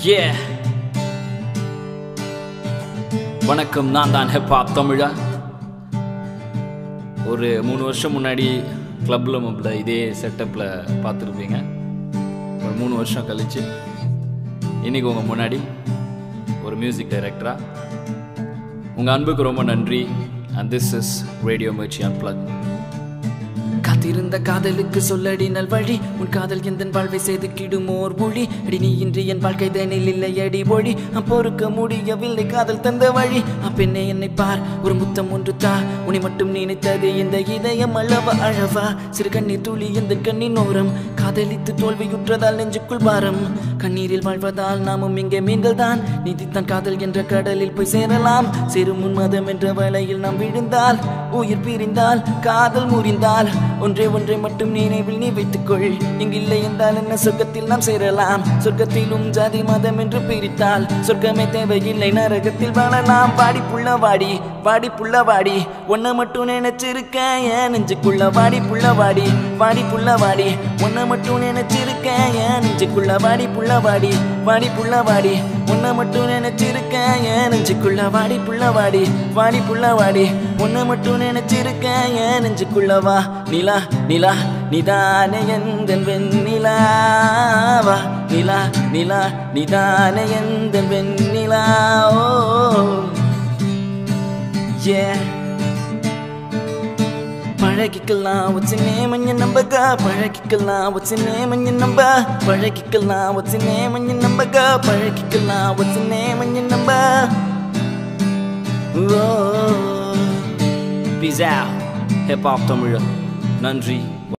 Yeah. வணக்கம் நான் தான் ஹிப்ஹாப் தமிழா ஒரு மூணு வருஷம் முன்னாடி கிளப்பில் மப்பில் இதே செட்டப்பில் பார்த்துருப்பீங்க ஒரு மூணு வருஷம் கழிச்சு இன்னைக்கு உங்கள் முன்னாடி ஒரு மியூசிக் டைரக்டராக உங்கள் அன்புக்கு ரொம்ப நன்றி and this is radio Mirchi unplug காத்திருந்த காதலுக்கு சொல்லடி நல்வழி உன் காதல் எந்த வாழ்வை செய்து கிடுமோர் மொழி அடி நீ இன்று என் வாழ்க்கை தனில் இல்லை அடி ஒழி பொறுக்க முடியவில்லை காதல் தந்த வழி அப்பெண்ணே என்னை பார் ஒரு முத்தம் ஒன்று தா உன்னை மட்டும் நினைத்தது இந்த இதயம் அளவ அழவா சிறு கண்ணீர் துளி எந்த கண்ணின் ஓரம் காதலித்து தோல்வியுற்றதால் நெஞ்சுக்குள் பாரம் கண்ணீரில் வாழ்வதால் நாமும் இங்கே மீன்கள் தான் நீதித்தான் காதல் என்ற கடலில் போய் சேரலாம் சேரும் உன்மதம் என்ற வலையில் நாம் விழுந்தால் உயிர் பிரிந்தால் காதல் முறிந்தால் ஒன்றே ஒன்றை மட்டும் நினைவில் நீ வைத்துக்கொள் இங்கில்லை என்றால் என்ன சொர்க்கத்தில் நாம் சேரலாம் சொர்க்கத்திலும் ஜாதி மதம் என்று பிரித்தால் சொர்க்கமே தேவையில்லை நரகத்தில் வாழலாம் வாடி புள்ள வாடி வாடி புள்ள வாடி ஒன்ன மட்டும் நினைச்சிருக்கேன் ஏன் நெஞ்சுக்குள்ள வாடி புள்ள வாடி வாடி புள்ள வாடி ஒன்ன மட்டும் நினைச்சிருக்கேன் ஏன் நெஞ்சுக்குள்ள வாடி புள்ள வாடி வாடி புள்ள வாடி உன்னை மட்டும் நினைச்சிருக்கேன் ஏன் நெஞ்சுக்குள்ள வாடி புள்ள வாடி வாடி புள்ள வாடி உன்னை மட்டும் நினைச்சிருக்கேன் ஏன் நெஞ்சுக்குள்ள வா நிலா நிலா நிதானே எந்த வெண்ணிலாவா நிலா நிலா நிதானே எந்த வெண்ணிலா ஓ yeah பழகிக்கலாம் வச்சு நேமஞ்ச நம்பக பழகிக்கலாம் வச்சு நேமஞ்ச நம்ப பழகிக்கலாம் வச்சு நேமஞ்ச நம்பக பழகிக்கலாம் வச்சு நேமஞ்ச நம்ப பீஸ் ஹிப் ஹாப் தமிழ் நன்றி